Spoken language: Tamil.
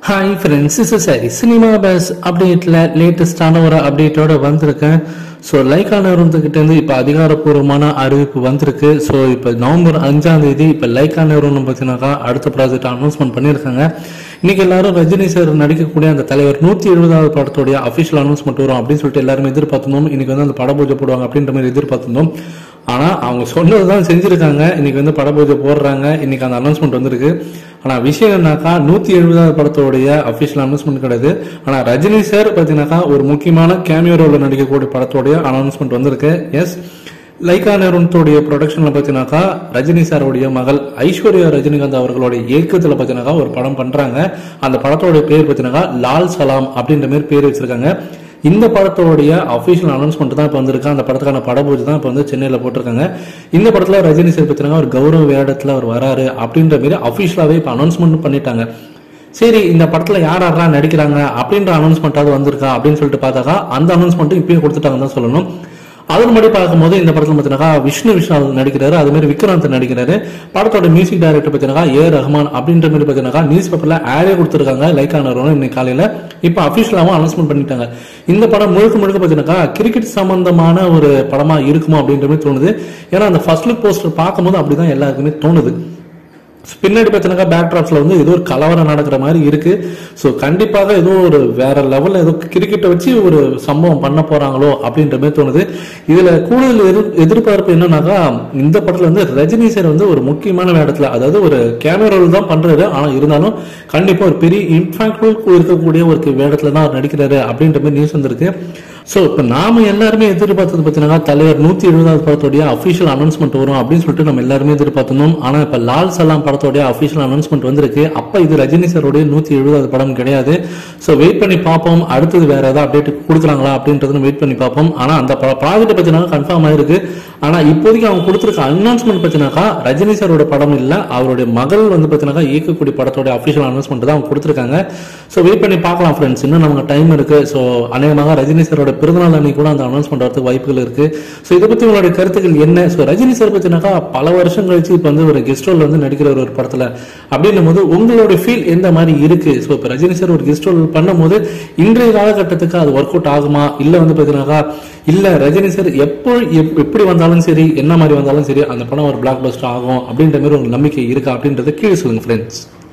ஹாய் ஃப்ரெண்ட்ஸ் இஸ் சரி சினிமா பேஸ் அப்டேட்டில் லேட்டஸ்டான ஒரு அப்டேட்டோட வந்திருக்கேன் ஸோ லைக்கா நிறுவனத்துக்கிட்டேருந்து இப்போ அதிகாரப்பூர்வமான அறிவிப்பு வந்திருக்கு ஸோ இப்போ நவம்பர் அஞ்சாம் தேதி இப்போ லைக்கா நிறுவனம் பார்த்தீங்கன்னாக்கா அடுத்த ப்ராஜெக்ட் அனௌன்ஸ்மெண்ட் பண்ணியிருக்காங்க இன்னைக்கு எல்லாரும் ரஜினி சார் நடிக்கக்கூடிய அந்த தலைவர் நூற்றி எழுபதாவது படத்துடைய அஃபிஷியல் அனௌன்ஸ்மெண்ட் வரும் அப்படின்னு சொல்லிட்டு எல்லாருமே எதிர்பார்த்திருந்தோம் இன்னைக்கு வந்து அந்த பட பூஜை போடுவாங்க அப்படின்ற மாதிரி எதிர்பார்த்திருந்தோம் ஆனா அவங்க சொன்னது தான் செஞ்சிருக்காங்க இன்னைக்கு வந்து பட பூஜை போடுறாங்க இன்னைக்கு அந்த அனௌன்ஸ்மெண்ட் வந்திருக்கு ஆனா விஷயம் என்னன்னாக்கா நூத்தி எழுபதாவது படத்தோடைய அபிஷியல் அனௌன்ஸ்மெண்ட் கிடையாது ஆனா ரஜினி சார் பாத்தீங்கன்னாக்கா ஒரு முக்கியமான கேமியோ ரோல நடிக்கக்கூடிய படத்தோடைய அனௌன்ஸ்மெண்ட் வந்திருக்கு எஸ் லைகா நிறுவனத்துடைய ப்ரொடக்ஷன்ல பாத்தீங்கன்னாக்கா ரஜினி சாருடைய மகள் ஐஸ்வர்யா ரஜினிகாந்த் அவர்களுடைய இயக்கத்துல பாத்தீங்கன்னாக்கா ஒரு படம் பண்றாங்க அந்த படத்தோட பேர் பாத்தீங்கன்னாக்கா லால் சலாம் அப்படின்ற மாதிரி பேர் வச்சிருக்காங்க இந்த படத்தோடைய அஃபிஷியல் அனௌன்ஸ்மெண்ட் தான் இப்போ வந்திருக்கு அந்த படத்துக்கான பட பூஜை தான் இப்போ வந்து சென்னையில் போட்டிருக்காங்க இந்த படத்தில் ரஜினி சார் பார்த்தீங்கன்னா ஒரு கௌரவ வேடத்தில் அவர் வராரு அப்படின்ற மாதிரி அஃபிஷியலாகவே இப்போ அனௌன்ஸ்மெண்ட் பண்ணிட்டாங்க சரி இந்த படத்தில் யார் யாரெல்லாம் நடிக்கிறாங்க அப்படின்ற அனௌன்ஸ்மெண்ட்டாவது வந்திருக்கா அப்படின்னு சொல்லிட்டு பார்த்தாக்கா அந்த அனௌன்ஸ்மெண்ட்டும் இப்பயும் கொடுத்துட்டாங்க தான் சொல்லணும் அதன் முன்னாடி பார்க்கும்போது இந்த படத்தில் பார்த்தீங்கன்னா விஷ்ணு விஷால் நடிக்கிறாரு அது மாதிரி விக்ராந்த் நடிக்கிறாரு படத்தோட மியூசிக் டைரக்டர் பார்த்தீங்கன்னா ஏ ரஹ்மான் அப்படின்ற மாதிரி பார்த்தீங்கன்னா நியூஸ் பேப்பர்ல ஆடே கொடுத்துருக்காங்க லைக்கா நிறுவனம் இன்னைக்கு காலையில இப்போ அஃபிஷியலாகவும் அனௌன்ஸ்மெண்ட் பண்ணிட்டாங்க இந்த படம் முழுக்க முழுக்க பார்த்தீங்கன்னா கிரிக்கெட் சம்பந்தமான ஒரு படமா இருக்குமோ அப்படின்ற மாதிரி தோணுது ஏன்னா அந்த ஃபர்ஸ்ட் லுக் போஸ்டர் பார்க்கும்போது அப்படிதான் எல்லாருக்குமே தோணுது பின்னாடி பார்த்தீங்கன்னா பேக் ட்ராப்ஸ்ல வந்து ஏதோ ஒரு கலவரம் நடக்கிற மாதிரி இருக்கு ஸோ கண்டிப்பாக ஏதோ ஒரு வேற லெவல்ல ஏதோ கிரிக்கெட்டை வச்சு ஒரு சம்பவம் பண்ண போறாங்களோ அப்படின்ற மாதிரி தோணுது இதுல கூடுதல் எதிர் எதிர்பார்ப்பு என்னன்னாக்கா இந்த படத்துல வந்து ரஜினி சார் வந்து ஒரு முக்கியமான இடத்துல அதாவது ஒரு கேமராவில் தான் பண்றாரு ஆனா இருந்தாலும் கண்டிப்பா ஒரு பெரிய இம்பாக்ட்ஃபுல் இருக்கக்கூடிய ஒரு வேடத்துல தான் அவர் நடிக்கிறாரு அப்படின்ற மாதிரி நியூஸ் வந்திருக்கு ஸோ இப்போ நாம எல்லாருமே எதிர்பார்த்தது பார்த்தீங்கன்னா தலைவர் நூத்தி எழுபதாவது படத்தோடைய அஃபிஷியல் அனௌன்ஸ்மெண்ட் வரும் அப்படின்னு சொல்லிட்டு நம்ம எல்லாருமே எதிர்பார்த்திருந்தோம் ஆனா இப்போ லால் சலாம் படத்தோடைய அஃபிஷியல் அனௌன்ஸ்மெண்ட் வந்திருக்கு அப்ப இது ரஜினி சாரோடைய நூத்தி எழுபதாவது படம் கிடையாது ஸோ வெயிட் பண்ணி பார்ப்போம் அடுத்தது வேற ஏதாவது அப்டேட் கொடுக்குறாங்களா அப்படின்றத வெயிட் பண்ணி பார்ப்போம் ஆனா அந்த ப்ராஜெக்ட் பத்தினாக்கா கன்ஃபார்ம் ஆயிருக்கு ஆனா இப்போதைக்கு அவங்க கொடுத்துருக்க அனௌன்ஸ்மெண்ட் பத்தினாக்கா ரஜினி சாரோட படம் இல்ல அவருடைய மகள் வந்து பார்த்தீங்கன்னா இயக்கக்கூடிய படத்தோட அஃபிஷியல் அனௌன்ஸ்மெண்ட் தான் அவங்க கொடுத்துருக்காங்க ஸோ வெயிட் பண்ணி பார்க்கலாம் ஃப்ரெண்ட்ஸ் இன்னும் நமக்கு டைம் இருக்கு ஸோ அநேகமாக ரஜினி சாரோட பிறந்தநாள் அன்னைக்கு கூட அந்த அனௌன்ஸ்மெண்ட் வரதுக்கு வாய்ப்புகள் இருக்கு ஸோ இதை பத்தி உங்களுடைய கருத்துக்கள் என்ன ஸோ ரஜினி சார் பத்தினாக்கா பல வருஷம் கழிச்சு இப்போ வந்து ஒரு கெஸ்ட் ரோல் வந்து நடிக்கிற ஒரு படத்துல அப்படின்னும் போது உங்களோட ஃபீல் எந்த மாதிரி இருக்கு ஸோ இப்போ ரஜினி சார் ஒரு கெஸ்ட் ரோல் பண்ணும்போது இன்றைய காலகட்டத்துக்கு அது ஒர்க் அவுட் ஆகுமா இல்ல வந்து பார்த்தீங்கன்னாக்கா இல்ல ரஜினி சார் எப்போ எப்- எப்படி வந்தாலும் சரி என்ன மாதிரி வந்தாலும் சரி அந்த படம் ஒரு பிளாக் பஸ்டர் ஆகும் அப்படின்ற மாதிரி ஒரு நம்பிக்கை இருக்கா அப்படின்றத கீழே சொல்லுங்க ஃப்ரெண்ட்ஸ்